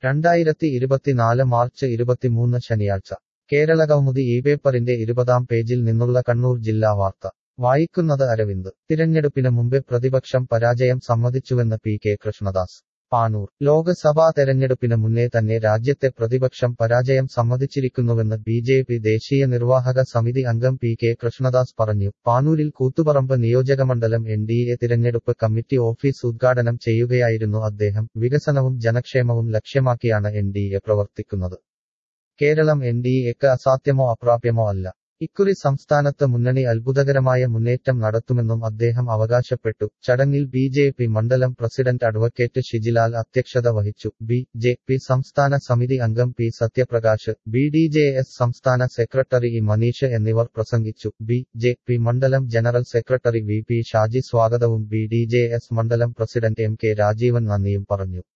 രണ്ടായിരത്തി ഇരുപത്തിനാല് മാർച്ച് ഇരുപത്തിമൂന്ന് ശനിയാഴ്ച കേരളകൗമുദി ഈ പേപ്പറിന്റെ ഇരുപതാം പേജിൽ നിന്നുള്ള കണ്ണൂർ ജില്ലാ വാർത്ത വായിക്കുന്നത് അരവിന്ദ് തിരഞ്ഞെടുപ്പിന് മുമ്പേ പ്രതിപക്ഷം പരാജയം സമ്മതിച്ചുവെന്ന് പി കെ കൃഷ്ണദാസ് പാനൂർ ലോക്സഭാ തെരഞ്ഞെടുപ്പിന് മുന്നേ തന്നെ രാജ്യത്തെ പ്രതിപക്ഷം പരാജയം സമ്മതിച്ചിരിക്കുന്നുവെന്ന് ബി ജെ പി ദേശീയ നിർവാഹക സമിതി അംഗം പി കെ കൃഷ്ണദാസ് പറഞ്ഞു പാനൂരിൽ കൂത്തുപറമ്പ് നിയോജകമണ്ഡലം എൻ ഡി എ തിരഞ്ഞെടുപ്പ് കമ്മിറ്റി ഓഫീസ് ഉദ്ഘാടനം ചെയ്യുകയായിരുന്നു അദ്ദേഹം വികസനവും ജനക്ഷേമവും ലക്ഷ്യമാക്കിയാണ് എൻ ഡി എ പ്രവർത്തിക്കുന്നത് കേരളം എൻ ഡി എക്ക് അസാധ്യമോ അപ്രാപ്യമോ അല്ല ഇക്കുറി സംസ്ഥാനത്ത് മുന്നണി അത്ഭുതകരമായ മുന്നേറ്റം നടത്തുമെന്നും അദ്ദേഹം അവകാശപ്പെട്ടു ചടങ്ങിൽ ബി ജെ പി മണ്ഡലം പ്രസിഡന്റ് അഡ്വക്കേറ്റ് ഷിജിലാൽ അധ്യക്ഷത വഹിച്ചു ബി ജെ പി സംസ്ഥാന സമിതി അംഗം P Satyaprakash B D J S സംസ്ഥാന സെക്രട്ടറി ഇ മനീഷ് എന്നിവർ പ്രസംഗിച്ചു ബി ജെ പി മണ്ഡലം general secretary V P Shaji സ്വാഗതവും ബി ഡി ജെ എസ് മണ്ഡലം പ്രസിഡന്റ് എം കെ രാജീവൻ നന്ദിയും പറഞ്ഞു